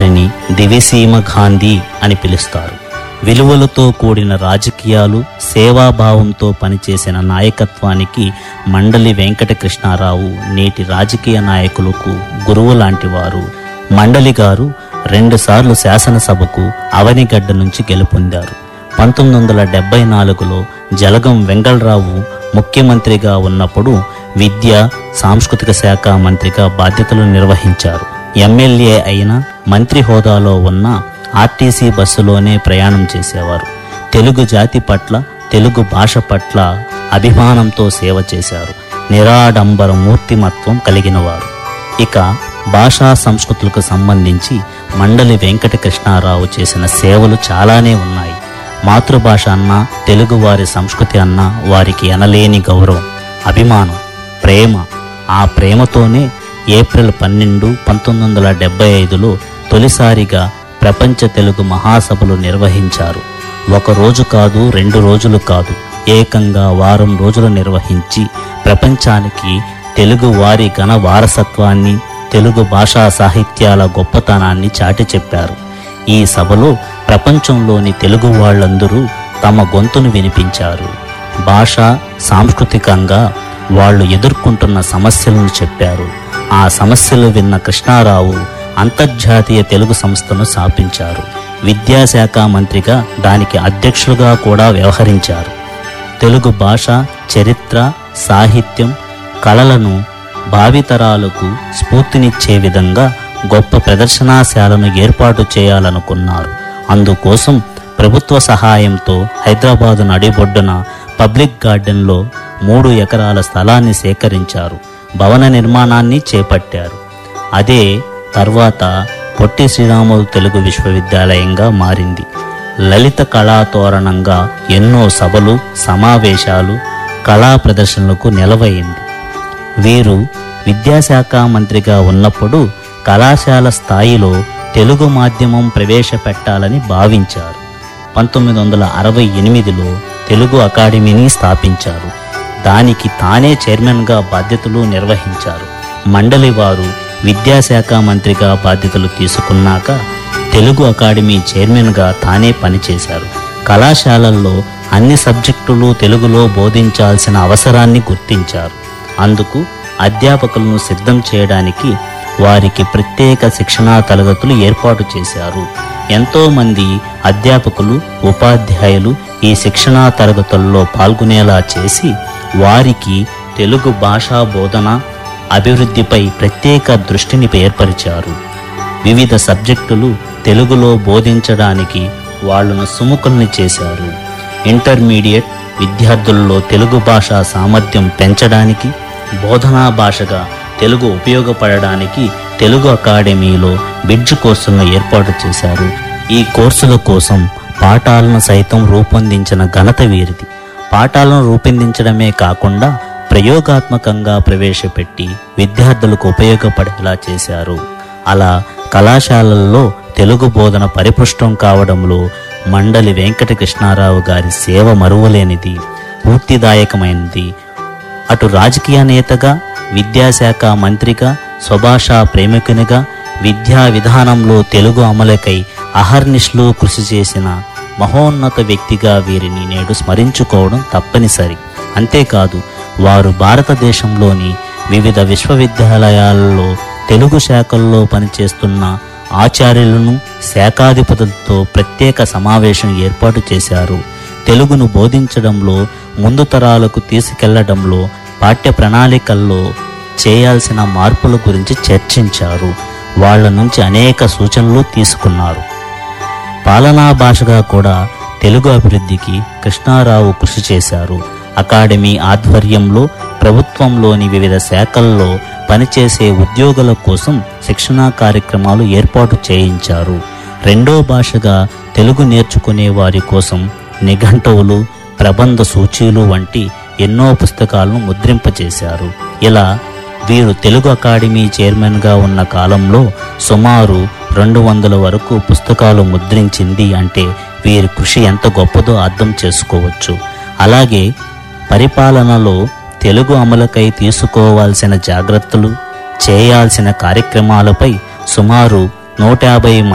వారిని దివిసీమ గాంధీ అని పిలుస్తారు విలువలతో కూడిన రాజకీయాలు సేవాభావంతో పనిచేసిన నాయకత్వానికి మండలి వెంకటకృష్ణారావు నేటి రాజకీయ నాయకులకు గురువు లాంటివారు మండలి గారు రెండుసార్లు శాసనసభకు అవనిగడ్డ నుంచి గెలుపొందారు పంతొమ్మిది వందల డెబ్బై నాలుగులో జలగం వెంగళరావు ముఖ్యమంత్రిగా ఉన్నప్పుడు విద్య సాంస్కృతిక శాఖ మంత్రిగా బాధ్యతలు నిర్వహించారు ఎమ్మెల్యే అయిన మంత్రి హోదాలో ఉన్న ఆర్టీసీ బస్సులోనే ప్రయాణం చేసేవారు తెలుగు జాతి పట్ల తెలుగు భాష పట్ల అభిమానంతో సేవ చేశారు నిరాడంబర మూర్తిమత్వం కలిగినవారు ఇక భాషా సంస్కృతులకు సంబంధించి మండలి వెంకట కృష్ణారావు చేసిన సేవలు చాలానే ఉన్నాయి మాతృభాష అన్న తెలుగువారి సంస్కృతి అన్న వారికి ఎనలేని గౌరవం అభిమానం ప్రేమ ఆ ప్రేమతోనే ఏప్రిల్ పన్నెండు పంతొమ్మిది వందల డెబ్బై ఐదులో తొలిసారిగా ప్రపంచ తెలుగు మహాసభలు నిర్వహించారు ఒక రోజు కాదు రెండు రోజులు కాదు ఏకంగా వారం రోజులు నిర్వహించి ప్రపంచానికి తెలుగు వారి ఘన వారసత్వాన్ని తెలుగు భాషా సాహిత్యాల గొప్పతనాన్ని చాటి చెప్పారు ఈ సభలో ప్రపంచంలోని తెలుగు వాళ్ళందరూ తమ గొంతును వినిపించారు భాష సాంస్కృతికంగా వాళ్ళు ఎదుర్కొంటున్న సమస్యలను చెప్పారు ఆ సమస్యలు విన్న కృష్ణారావు అంతర్జాతీయ తెలుగు సంస్థను స్థాపించారు విద్యాశాఖ మంత్రిగా దానికి అధ్యక్షులుగా కూడా వ్యవహరించారు తెలుగు భాష చరిత్ర సాహిత్యం కళలను భావితరాలకు స్ఫూర్తినిచ్చే విధంగా గొప్ప ప్రదర్శనాశాలను ఏర్పాటు చేయాలనుకున్నారు అందుకోసం ప్రభుత్వ సహాయంతో హైదరాబాదు నడిబొడ్డున పబ్లిక్ గార్డెన్లో మూడు ఎకరాల స్థలాన్ని సేకరించారు భవన నిర్మాణాన్ని చేపట్టారు అదే తర్వాత పొట్టి శ్రీరాములు తెలుగు విశ్వవిద్యాలయంగా మారింది లలిత కళాతోరణంగా ఎన్నో సభలు సమావేశాలు కళా ప్రదర్శనలకు నిలవైంది వీరు విద్యాశాఖ మంత్రిగా ఉన్నప్పుడు కళాశాల స్థాయిలో తెలుగు మాధ్యమం ప్రవేశపెట్టాలని భావించారు పంతొమ్మిది వందల అరవై ఎనిమిదిలో తెలుగు అకాడమీని స్థాపించారు దానికి తానే చైర్మన్గా బాధ్యతలు నిర్వహించారు మండలి వారు విద్యాశాఖ మంత్రిగా బాధ్యతలు తీసుకున్నాక తెలుగు అకాడమీ చైర్మన్గా తానే పనిచేశారు కళాశాలల్లో అన్ని సబ్జెక్టులు తెలుగులో బోధించాల్సిన అవసరాన్ని గుర్తించారు అందుకు అధ్యాపకులను సిద్ధం చేయడానికి వారికి ప్రత్యేక శిక్షణా తరగతులు ఏర్పాటు చేశారు ఎంతోమంది అధ్యాపకులు ఉపాధ్యాయులు ఈ శిక్షణా తరగతుల్లో పాల్గొనేలా చేసి వారికి తెలుగు భాషా బోధన అభివృద్ధిపై ప్రత్యేక దృష్టిని ఏర్పరిచారు వివిధ సబ్జెక్టులు తెలుగులో బోధించడానికి వాళ్ళను సుముఖుల్ని చేశారు ఇంటర్మీడియట్ విద్యార్థుల్లో తెలుగు భాష సామర్థ్యం పెంచడానికి బోధనా భాషగా తెలుగు ఉపయోగపడడానికి తెలుగు అకాడమీలో బిడ్జ్ కోర్సులను ఏర్పాటు చేశారు ఈ కోర్సుల కోసం పాఠాలను సైతం రూపొందించిన ఘనత వీరిది పాఠాలను రూపొందించడమే కాకుండా ప్రయోగాత్మకంగా ప్రవేశపెట్టి విద్యార్థులకు ఉపయోగపడేలా చేశారు అలా కళాశాలల్లో తెలుగు బోధన పరిపుష్టం కావడంలో మండలి వెంకట కృష్ణారావు గారి సేవ మరువలేనిది పూర్తిదాయకమైనది అటు రాజకీయ నేతగా విద్యాశాఖ మంత్రిగా స్వభాషా ప్రేమికునిగా విద్యా విధానంలో తెలుగు అమలుకై అహర్నిశలు కృషి చేసిన మహోన్నత వ్యక్తిగా వీరిని నేడు స్మరించుకోవడం తప్పనిసరి అంతేకాదు వారు భారతదేశంలోని వివిధ విశ్వవిద్యాలయాలలో తెలుగు శాఖల్లో పనిచేస్తున్న ఆచార్యులను శాఖాధిపతులతో ప్రత్యేక సమావేశం ఏర్పాటు చేశారు తెలుగును బోధించడంలో ముందు తరాలకు తీసుకెళ్లడంలో పాఠ్య ప్రణాళికల్లో చేయాల్సిన మార్పుల గురించి చర్చించారు వాళ్ళ నుంచి అనేక సూచనలు తీసుకున్నారు పాలనా భాషగా కూడా తెలుగు అభివృద్ధికి కృష్ణారావు కృషి చేశారు అకాడమీ ఆధ్వర్యంలో ప్రభుత్వంలోని వివిధ శాఖల్లో పనిచేసే ఉద్యోగుల కోసం శిక్షణా కార్యక్రమాలు ఏర్పాటు చేయించారు రెండో భాషగా తెలుగు నేర్చుకునే వారి కోసం నిఘంటువులు ప్రబంధ సూచీలు వంటి ఎన్నో పుస్తకాలను ముద్రింపచేశారు ఇలా వీరు తెలుగు అకాడమీ చైర్మన్గా ఉన్న కాలంలో సుమారు రెండు వందల వరకు పుస్తకాలు ముద్రించింది అంటే వీరి కృషి ఎంత గొప్పదో అర్థం చేసుకోవచ్చు అలాగే పరిపాలనలో తెలుగు అమలుకై తీసుకోవాల్సిన జాగ్రత్తలు చేయాల్సిన కార్యక్రమాలపై సుమారు నూట యాభై